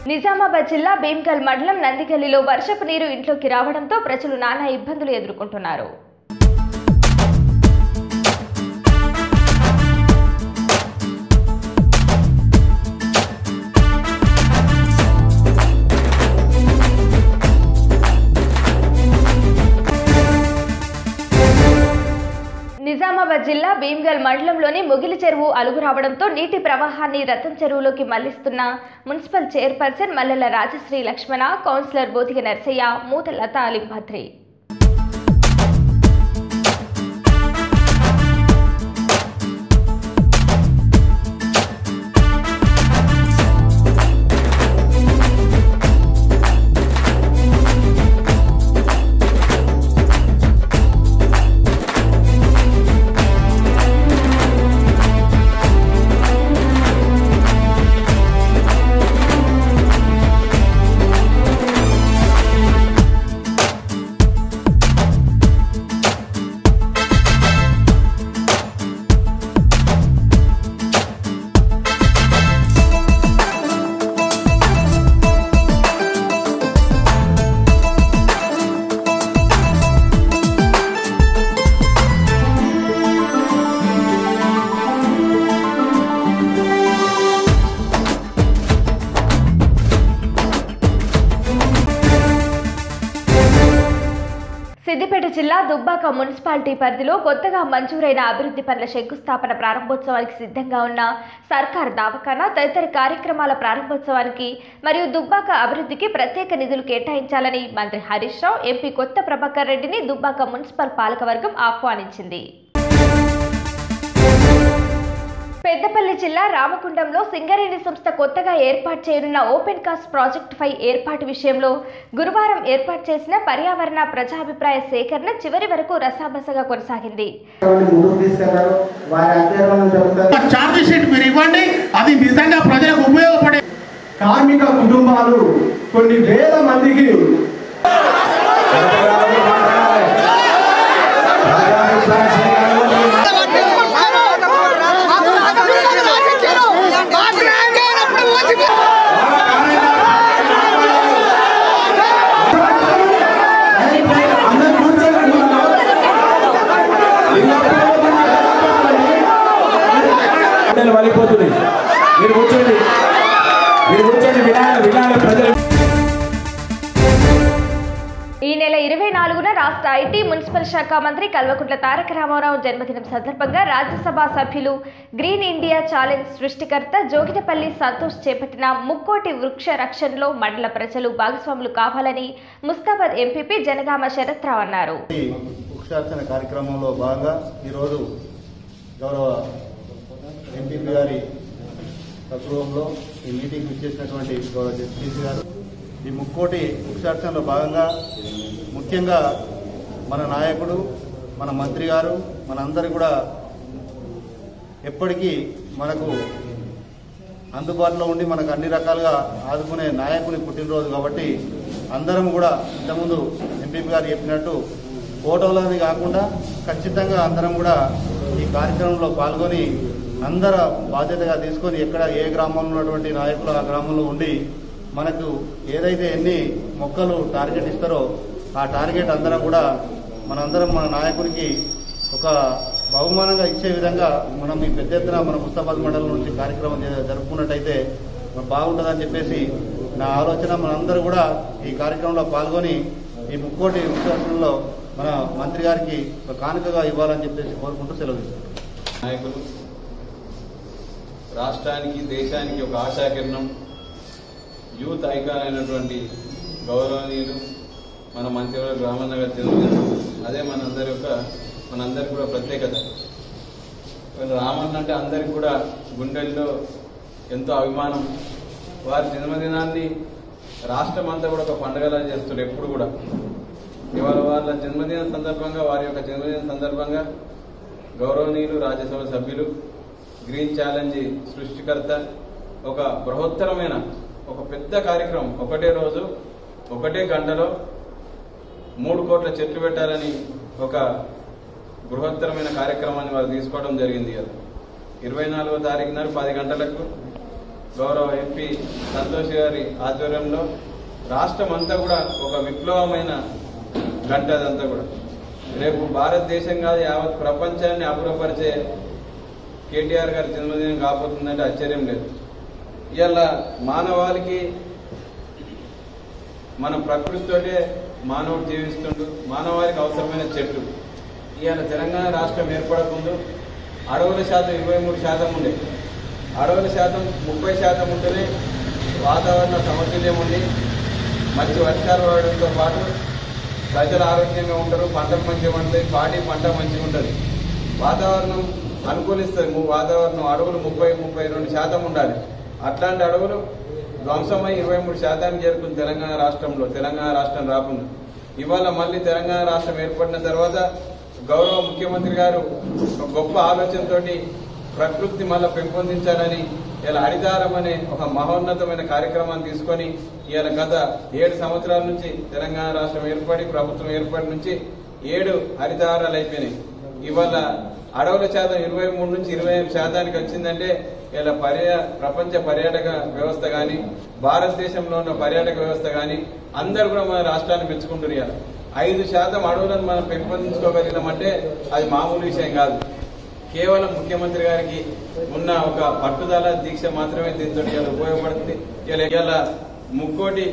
నిజామాబాద్ జిల్లా భీమ్గల్ మండలం నందిగల్లిలో వర్షపు నీరు ఇంట్లోకి రావడంతో ప్రజలు నానా ఇబ్బందులు ఎదుర్కొంటున్నారు నిజామాబాద్ జిల్లా భీమ్గల్ మండలంలోని ముగిలి చెరువు అలుగు రావడంతో నీటి ప్రవాహాన్ని రతం చెరువులోకి మళ్లిస్తున్న municipal chairperson Mallela Rajasri Lakshmana councillor Bothiga Narsaiah Mootha Latha అలింభద్రి Siddipet జిల్లా దుబ్బాక మున్సిపాలిటీ పరిధిలో కొత్తగా మంజూరైన అభివృద్ధి పనుల శంకుస్థాపన ప్రారంభోత్సవానికి సిద్ధంగా ఉన్న సర్కార్ దవాఖానా తదితర కార్యక్రమాల ప్రారంభోత్సవానికి మరియు దుబ్బాక అభివృద్ధికి ప్రత్యేక నిధులు కేటాయించాలని మంత్రి హరీష్ రావు ఎంపీ కొత్త ప్రభాకర్ రెడ్డిని దుబ్బాక మున్సిపల్ పాలకవర్గం ఆహ్వానించింది పెద్దపల్లి జిల్లా రామకుండంలో సింగరేణి సంస్థ కొత్తగా ఏర్పాటు చేయనున్న ఓపెన్ కాస్ట్ ప్రాజెక్ట్ ఫై ఏర్పాటు విషయంలో గురువారం ఏర్పాటు చేసిన పర్యావరణ ప్రజాభిప్రాయ సేకరణ చివరి వరకు రసాబసగా కొనసాగింది ఎవరిని ముందుకు తీసుకెళ్లారు వారి అధ్యయనం జరుగుతుంది ఛార్జ్ షీట్ మీరు ఇవ్వండి అది నిజంగా ప్రజలకు ఉపయోగపడే కార్మిక కుటుంబాలు కొన్ని వేల మందికి అందరూ కూర్చోండి. గుండెలు వలిపోతుంది మీరు కూర్చోండి మీరు కూర్చోండి వినాలి వినాలి ప్రజలు ఈ నెల ఇరవై నాలుగున రాష్ట్ర ఐటీ మున్సిపల్ శాఖ మంత్రి కల్వకుంట్ల తారక రామారావు జన్మదినం సందర్భంగా రాజ్యసభ సభ్యులు గ్రీన్ ఇండియా ఛాలెంజ్ సృష్టికర్త జోగినపల్లి సంతోష్ చేపట్టిన ముక్కోటి వృక్ష రక్షణలో మండల ప్రజలు భాగస్వాములు కావాలని ముస్తాబాద్ ఎంపీపీ జనగామ శరత్రావు అన్నారు ఈ వృక్షార్చన కార్యక్రమంలో భాగంగా ఈరోజు గౌరవ ఎంపీపీ గారి స్వగృహంలో ఈ మీటింగ్ ఇచ్చేసినటువంటి గౌరవ జస్టిస్ గారు ఈ ముక్కోటి వృక్షార్చనలో భాగంగా ముఖ్యంగా మన నాయకుడు మన మంత్రి గారు మనందరి కూడా ఎప్పటికీ మనకు అందుబాటులో ఉండి మనకు అన్ని రకాలుగా ఆదుకునే నాయకుని పుట్టినరోజు కాబట్టి అందరం కూడా ఇంతకుముందు ఎంపీపీ గారు చెప్పినట్టు ఫోటోలని కాకుండా ఖచ్చితంగా అందరం కూడా ఈ కార్యక్రమంలో పాల్గొని అందర బాధ్యతగా తీసుకొని ఎక్కడ ఏ గ్రామంలో ఉన్నటువంటి నాయకులు ఆ గ్రామంలో ఉండి మనకు ఏదైతే ఎన్ని మొక్కలు టార్గెట్ ఇస్తారో ఆ టార్గెట్ అందరం కూడా మనందరం మన నాయకునికి ఒక బహుమానంగా ఇచ్చే విధంగా మనం ఈ పెద్ద ఎత్తున మన ముస్తాబాద్ మండలం నుంచి కార్యక్రమం జ- జరుపుకున్నట్టయితే మరి బాగుంటుందని చెప్పేసి నా ఆలోచన మనందరూ కూడా ఈ కార్యక్రమంలో పాల్గొని ఈ ముక్కోటి ఉత్సవంలో మన మంత్రి గారికి ఒక కానుకగా ఇవ్వాలని చెప్పేసి కోరుకుంటూ సెలవు తీసుకుంటాం నాయకులు రాష్ట్రానికి దేశానికి ఒక ఆశాకిరణం యూత్ ఐకాన్ అయినటువంటి గౌరవనీయులు మన మంత్రివర్గ రామనగర్ జన్మదినం అదే మనందరి యొక్క మనందరికి కూడా ప్రత్యేకత వీళ్ళు రామన్న అంటే అందరికి కూడా గుండెల్లో ఎంతో అభిమానం వారి జన్మదినాన్ని రాష్ట్రం అంతా కూడా ఒక పండుగలా చేస్తారు ఎప్పుడు కూడా ఇవాళ వాళ్ళ జన్మదిన సందర్భంగా వారి యొక్క జన్మదిన సందర్భంగా గౌరవనీయులు రాజ్యసభ సభ్యులు గ్రీన్ ఛాలెంజ్ సృష్టికర్త ఒక బృహత్తరమైన ఒక పెద్ద కార్యక్రమం ఒకటే రోజు ఒకటే గంటలో మూడు కోట్ల చెట్లు పెట్టాలని ఒక బృహత్తరమైన కార్యక్రమాన్ని వారు తీసుకోవడం జరిగింది కదా ఇరవై నాలుగో తారీఖు నాడు పది గంటలకు గౌరవ ఎంపీ సంతోష్ గారి ఆధ్వర్యంలో రాష్ట్రం అంతా కూడా ఒక విప్లవమైన గంట అదంతా కూడా రేపు భారతదేశం కాదు యావత్ ప్రపంచాన్ని అపురపరిచే కేటీఆర్ గారి జన్మదినం కాబోతుందంటే ఆశ్చర్యం లేదు ఇవాళ మానవాళికి మన ప్రకృతితోటే మానవుడు జీవిస్తుండు మానవాళికి అవసరమైన చెట్లు ఇవాళ తెలంగాణ రాష్ట్రం ఏర్పడకముందు అడవుల శాతం ఇరవై మూడు శాతం ఉండే అడవుల శాతం ముప్పై శాతం ఉంటేనే వాతావరణ సమతుల్యం ఉండి మంచి వర్షాలు పడడంతో పాటు ప్రజలు ఆరోగ్యంగా ఉంటారు పంటలు మంచిగా పండుతాయి పాడి పంట మంచిగా ఉంటుంది వాతావరణం అనుకూలిస్తుంది ము- వాతావరణం అడవులు ముప్పై ముప్పై రెండు శాతం ఉండాలి అట్లాంటి అడవులు ధ్వంసమై ఇరవై మూడు శాతానికి చేరుకుంది తెలంగాణ రాష్ట్రంలో తెలంగాణ రాష్ట్రం రాకుండా ఇవాళ మళ్ళీ తెలంగాణ రాష్ట్రం ఏర్పడిన తర్వాత గౌరవ ముఖ్యమంత్రి గారు ఒక గొప్ప ఆలోచనతోటి ప్రకృతిని మళ్ళీ పెంపొందించాలని ఇలా హరితారం అనే ఒక మహోన్నతమైన కార్యక్రమాన్ని తీసుకొని ఇవాళ గత ఏడు సంవత్సరాల నుంచి తెలంగాణ రాష్ట్రం ఏర్పడి ప్రభుత్వం ఏర్పడి నుంచి ఏడు హరితహారాలు అయిపోయినాయి ఇవాళ అడవుల శాతం ఇరవై మూడు నుంచి ఇరవై ఐదు శాతానికి వచ్చిందంటే ఇలా పర్యా ప్రపంచ పర్యాటక వ్యవస్థ కానీ భారతదేశంలో ఉన్న పర్యాటక వ్యవస్థ కానీ అందరు కూడా మన రాష్ట్రాన్ని మెచ్చుకుంటున్నారు ఇవాళ ఐదు శాతం అడవులను మనం పెంపొందించుకోగలిగినామంటే అది మామూలు విషయం కాదు కేవలం ముఖ్యమంత్రి గారికి ఉన్న ఒక పట్టుదల దీక్ష మాత్రమే దీంతో ఇవాళ ఉపయోగపడుతుంది ఇలా ఇవాళ ముక్కోటి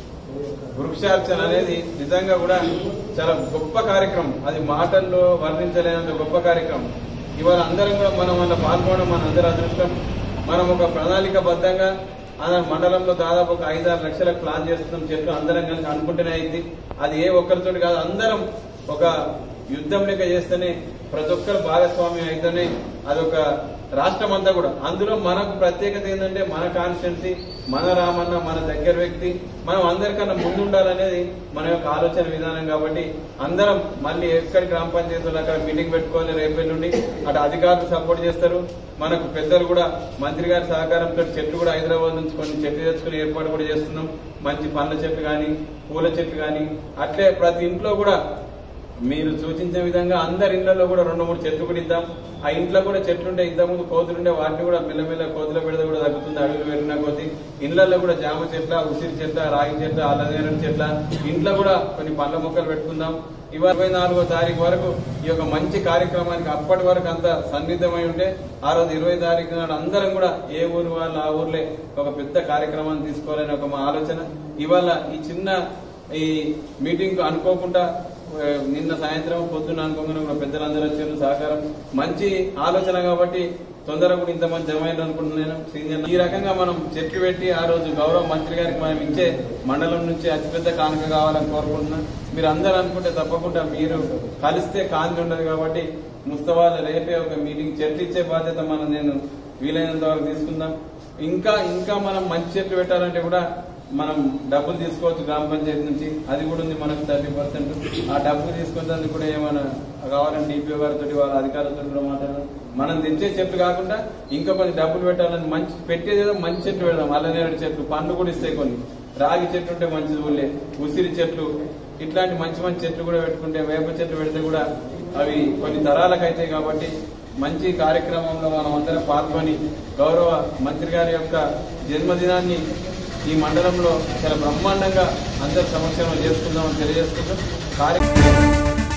వృక్షార్చన అనేది నిజంగా కూడా చాలా గొప్ప కార్యక్రమం అది మాటల్లో వర్ణించలేనంత గొప్ప కార్యక్రమం ఇవాళ అందరం కూడా మనం అందులో పాల్గొనడం మన అందరి అదృష్టం మనం ఒక ప్రణాళికబద్ధంగా ఆ మండలంలో దాదాపు ఒక ఐదారు లక్షలకు ప్లాన్ చేస్తున్నాం చెట్లు అందరం కలిసి అనుకుంటూనే అయింది అది ఏ ఒక్కరితోటి కాదు అందరం ఒక యుద్ధం లెక్క చేస్తేనే ప్రతి ఒక్కరు భాగస్వామ్యం అయితేనే అదొక రాష్ట్రం అంతా కూడా అందులో మనకు ప్రత్యేకత ఏంటంటే మన కాన్స్టిట్యున్సీ మన రామన్న మన దగ్గర వ్యక్తి మనం అందరికన్నా ముందు ఉండాలనేది మన యొక్క ఆలోచన విధానం కాబట్టి అందరం మళ్ళీ ఎక్కడి గ్రామ పంచాయతీలో అక్కడ మీటింగ్ పెట్టుకోవాలి రేపు నుండి అటు అధికారులు సపోర్ట్ చేస్తారు మనకు పెద్దలు కూడా మంత్రి గారి సహకారంతో చెట్లు కూడా హైదరాబాద్ నుంచి కొన్ని చెట్లు తెచ్చుకుని ఏర్పాటు కూడా చేస్తున్నాం మంచి పండ్ల చెట్లు కానీ పూల చెట్లు కానీ అట్లే ప్రతి ఇంట్లో కూడా మీరు సూచించే విధంగా అందరి ఇళ్లలో కూడా రెండు మూడు చెట్లు కూడా ఇద్దాం ఆ ఇంట్లో కూడా చెట్లు ఉంటే ఇంతకుముందు కోతులు ఉండే వాటిని కూడా మెల్లమెల్ల కోతుల పెడద కూడా తగ్గుతుంది అడవులు పెరిగిన కొద్దీ ఇళ్లలో కూడా జామ చెట్ల ఉసిరి చెట్ల రాగి చెట్ల అల్లనేరం చెట్ల ఇంట్లో కూడా కొన్ని పండ్ల మొక్కలు పెట్టుకుందాం ఇవాళ ఇరవై నాలుగో తారీఖు వరకు ఈ యొక్క మంచి కార్యక్రమానికి అప్పటి వరకు అంత సన్నిహితమై ఉంటే ఆ రోజు ఇరవై తారీఖు నాడు అందరం కూడా ఏ ఊరు వాళ్ళు ఆ ఊర్లే ఒక పెద్ద కార్యక్రమాన్ని తీసుకోవాలని ఒక మా ఆలోచన ఇవాళ ఈ చిన్న ఈ మీటింగ్ అనుకోకుండా ఆ, నిన్న సాయంత్రం పొద్దున్న అనుకోగానే కూడా పెద్దలందరూ వచ్చారు సహకారం మంచి ఆలోచన కాబట్టి తొందరగా కూడా ఇంతమంది జమ అయ్యారు అనుకుంటున్నాను సీనియర్ ఈ రకంగా మనం చెట్లు పెట్టి ఆ రోజు గౌరవ మంత్రి గారికి మనం ఇచ్చే మండలం నుంచి అతిపెద్ద కానుక కావాలని కోరుకుంటున్నాం మీరు అందరూ అనుకుంటే తప్పకుండా మీరు కలిస్తే కాంతి ఉండదు కాబట్టి ముస్తవాళ్ళ రేపే ఒక మీటింగ్ చెట్లు ఇచ్చే బాధ్యత మనం నేను వీలైనంత వరకు తీసుకుందాం ఇంకా ఇంకా మనం మంచి చెట్లు పెట్టాలంటే కూడా మనం డబ్బులు తీసుకోవచ్చు గ్రామ పంచాయతీ నుంచి అది కూడా ఉంది మనకు థర్టీ పర్సెంట్ ఆ డబ్బులు తీసుకునేందుకు కూడా ఏమైనా కావాలంటే డిపిఓ గారితో వాళ్ళ అధికారులతో కూడా మాట్లాడడం మనం తెచ్చే చెట్లు కాకుండా ఇంకా కొన్ని డబ్బులు పెట్టాలని మంచి పెట్టేదేదో మంచి చెట్లు పెడదాం అల్లనేరేడు చెట్లు పండ్లు కూడా ఇస్తాయి కొన్ని రాగి చెట్లు ఉంటే మంచిది ఊళ్ళే ఉసిరి చెట్లు ఇట్లాంటి మంచి మంచి చెట్లు కూడా పెట్టుకుంటే వేప చెట్లు పెడితే కూడా అవి కొన్ని తరాలకు అవుతాయి కాబట్టి మంచి కార్యక్రమంలో మనం అందరం పాల్గొని గౌరవ మంత్రి గారి యొక్క జన్మదినాన్ని ఈ మండలంలో చాలా బ్రహ్మాండంగా అందరి సమక్షంలో చేసుకుందామని తెలియజేసుకుంటూ కార్యక్రమం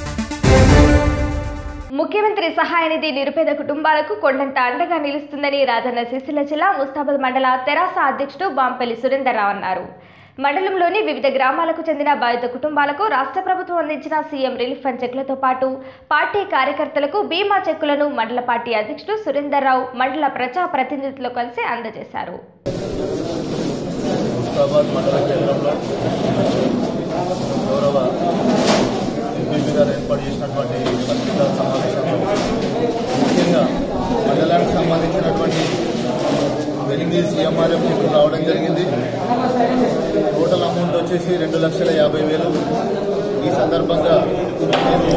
ముఖ్యమంత్రి సహాయ నిధి నిరుపేద కుటుంబాలకు కొండంత అండగా నిలుస్తుందని రాజన్న సిరిసిల్ల జిల్లా ముస్తాబాద్ మండల తెరాస అధ్యక్షుడు బాంపల్లి సురేందర్రావు అన్నారు మండలంలోని వివిధ గ్రామాలకు చెందిన బాధిత కుటుంబాలకు రాష్ట్ర ప్రభుత్వం అందించిన సీఎం రిలీఫ్ ఫండ్ చెక్లతో పాటు పార్టీ కార్యకర్తలకు బీమా చెక్కులను మండల పార్టీ అధ్యక్షుడు సురేందర్రావు మండల ప్రజా ప్రతినిధులతో కలిసి అందజేశారు ముస్తాబాద్ మండల కేంద్రంలో గౌరవ ఎంపీ గారు ఏర్పాటు చేసినటువంటి పత్రికా సమావేశంలో ముఖ్యంగా మండలానికి సంబంధించినటువంటి వెలింగి సీఎంఆర్ఎఫ్ చెక్కులు రావడం జరిగింది టోటల్ అమౌంట్ వచ్చేసి రెండు లక్షల యాభై వేలు ఈ సందర్భంగా నేను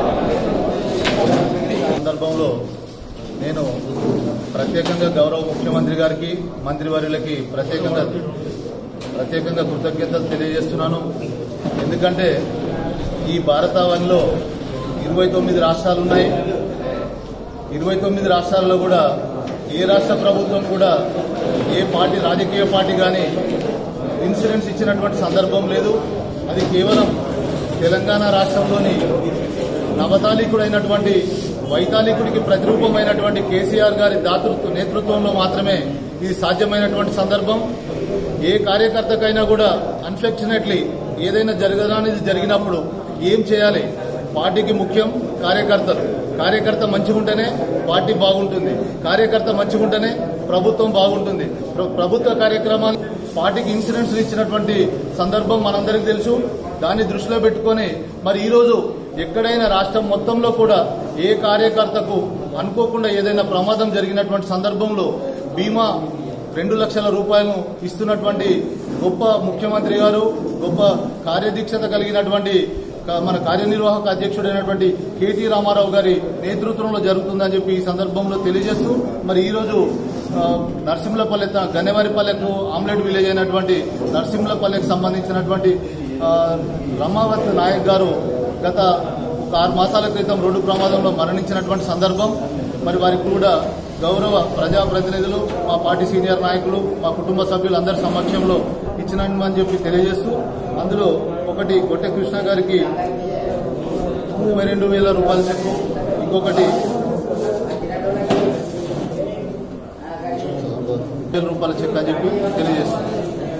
ఈ సందర్భంలో నేను ప్రత్యేకంగా గౌరవ ముఖ్యమంత్రి గారికి మంత్రివర్యులకి ప్రత్యేకంగా ప్రత్యేకంగా కృతజ్ఞతలు తెలియజేస్తున్నాను ఎందుకంటే ఈ భారతావనిలో ఇరవై తొమ్మిది రాష్ట్రాలు ఉన్నాయి ఇరవై తొమ్మిది రాష్ట్రాల్లో కూడా ఏ రాష్ట్ర ప్రభుత్వం కూడా ఏ పార్టీ రాజకీయ పార్టీ కానీ ఇన్సూరెన్స్ ఇచ్చినటువంటి సందర్భం లేదు అది కేవలం తెలంగాణ రాష్ట్రంలోని నవతాళికుడైనటువంటి వైతాళికుడికి ప్రతిరూపమైనటువంటి కేసీఆర్ గారి దాతృత్వ నేతృత్వంలో మాత్రమే ఇది సాధ్యమైనటువంటి సందర్భం ఏ కార్యకర్తకైనా కూడా అన్ఫెక్షనేట్లీ ఏదైనా జరగరానిది జరిగినప్పుడు ఏం చేయాలి పార్టీకి ముఖ్యం కార్యకర్తలు కార్యకర్త మంచిగా ఉంటేనే పార్టీ బాగుంటుంది కార్యకర్త మంచిగా ఉంటేనే ప్రభుత్వం బాగుంటుంది ప్ర- ప్రభుత్వ కార్యక్రమాలు పార్టీకి ఇన్సూరెన్స్ ఇచ్చినటువంటి సందర్భం మనందరికీ తెలుసు దాన్ని దృష్టిలో పెట్టుకొని మరి ఈరోజు ఎక్కడైనా రాష్ట్రం మొత్తంలో కూడా ఏ కార్యకర్తకు అనుకోకుండా ఏదైనా ప్రమాదం జరిగినటువంటి సందర్భంలో బీమా రెండు లక్షల రూపాయలను ఇస్తున్నటువంటి గొప్ప ముఖ్యమంత్రి గారు గొప్ప కార్యదీక్షత కలిగినటువంటి క- మన కార్యనిర్వాహక అధ్యక్షుడైనటువంటి కేటీ రామారావు గారి నేతృత్వంలో జరుగుతుందని చెప్పి ఈ సందర్భంలో తెలియజేస్తూ మరి ఈరోజు ఆ, నరసింహలపల్లె త- గన్నెవారిపల్లెకు ఆమ్లెట్ విలేజ్ అయినటువంటి నరసింహలపల్లెకు సంబంధించినటువంటి ఆ, రమావత్ నాయక్ గారు గత ఒక ఆరు మాసాల క్రితం రోడ్డు ప్రమాదంలో మరణించినటువంటి సందర్భం మరి వారికి కూడా గౌరవ ప్రజాప్రతినిధులు మా పార్టీ సీనియర్ నాయకులు మా కుటుంబ సభ్యులు అందరి సమక్షంలో ఇచ్చినని చెప్పి తెలియజేస్తూ అందులో ఒకటి గొట్టె కృష్ణ గారికి ముప్పై రెండు వేల రూపాయల చెక్కు ఇంకొకటి వేల రూపాయల చెక్ అని చెప్పి తెలియజేస్తుంది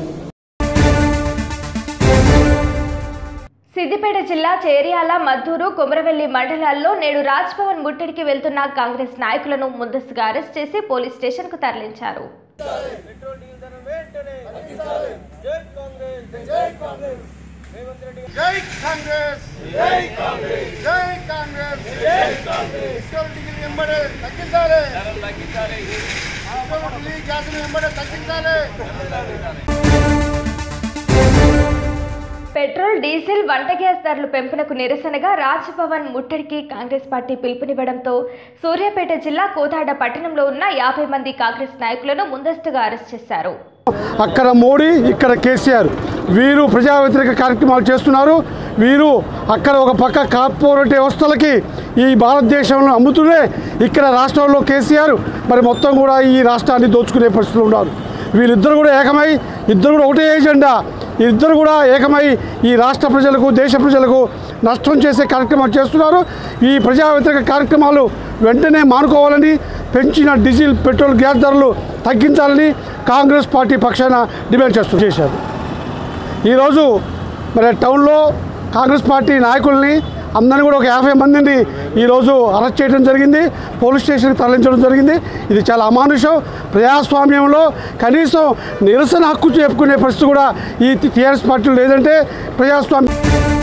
సిద్దిపేట జిల్లా చేర్యాల మద్దూరు కుమరవెల్లి మండలాల్లో నేడు రాజ్భవన్ ముట్టడికి వెళ్తున్న కాంగ్రెస్ నాయకులను ముందస్తుగా అరెస్ట్ చేసి పోలీస్ స్టేషన్కు తరలించారు జై కాంగ్రెస్ జై కాంగ్రెస్ జై కాంగ్రెస్ జై కాంగ్రెస్ పెట్రోల్ డీజిల్ వెంబడే తగ్గించాలి తగ్గించాలి గ్యాస్ వెంబడే తగ్గించాలి పెట్రోల్ డీజిల్ వంట గ్యాస్ ధరలు పెంపునకు నిరసనగా రాజ్భవన్ ముట్టడికి కాంగ్రెస్ పార్టీ పిలుపునివ్వడంతో సూర్యాపేట జిల్లా కోదాడ పట్టణంలో ఉన్న యాభై మంది కాంగ్రెస్ నాయకులను ముందస్తుగా అరెస్ట్ చేశారు అక్కడ మోడీ ఇక్కడ కేసీఆర్ వీరు ప్రజా వ్యతిరేక కార్యక్రమాలు చేస్తున్నారు వీరు అక్కడ ఒక పక్క కార్పొరేట్ వ్యవస్థలకి ఈ భారతదేశంలో అమ్ముతూనే ఇక్కడ రాష్ట్రంలో కేసీఆర్ మరి మొత్తం కూడా ఈ రాష్ట్రాన్ని దోచుకునే పరిస్థితులు ఉన్నారు వీళ్ళిద్దరు కూడా ఏకమై ఇద్దరు కూడా ఒకటే ఏజెండా ఇద్దరు కూడా ఏకమై ఈ రాష్ట్ర ప్రజలకు దేశ ప్రజలకు నష్టం చేసే కార్యక్రమాలు చేస్తున్నారు ఈ ప్రజా వ్యతిరేక కార్యక్రమాలు వెంటనే మానుకోవాలని పెంచిన డీజిల్ పెట్రోల్ గ్యాస్ ధరలు తగ్గించాలని కాంగ్రెస్ పార్టీ పక్షాన డిమాండ్ చేస్తూ చేశారు ఈరోజు మరి టౌన్లో కాంగ్రెస్ పార్టీ నాయకుల్ని అందరినీ కూడా ఒక యాభై మందిని ఈరోజు అరెస్ట్ చేయడం జరిగింది పోలీస్ స్టేషన్కి తరలించడం జరిగింది ఇది చాలా అమానుషం ప్రజాస్వామ్యంలో కనీసం నిరసన హక్కు చెప్పుకునే పరిస్థితి కూడా ఈ టీఆర్ఎస్ పార్టీలో లేదంటే ప్రజాస్వామ్యం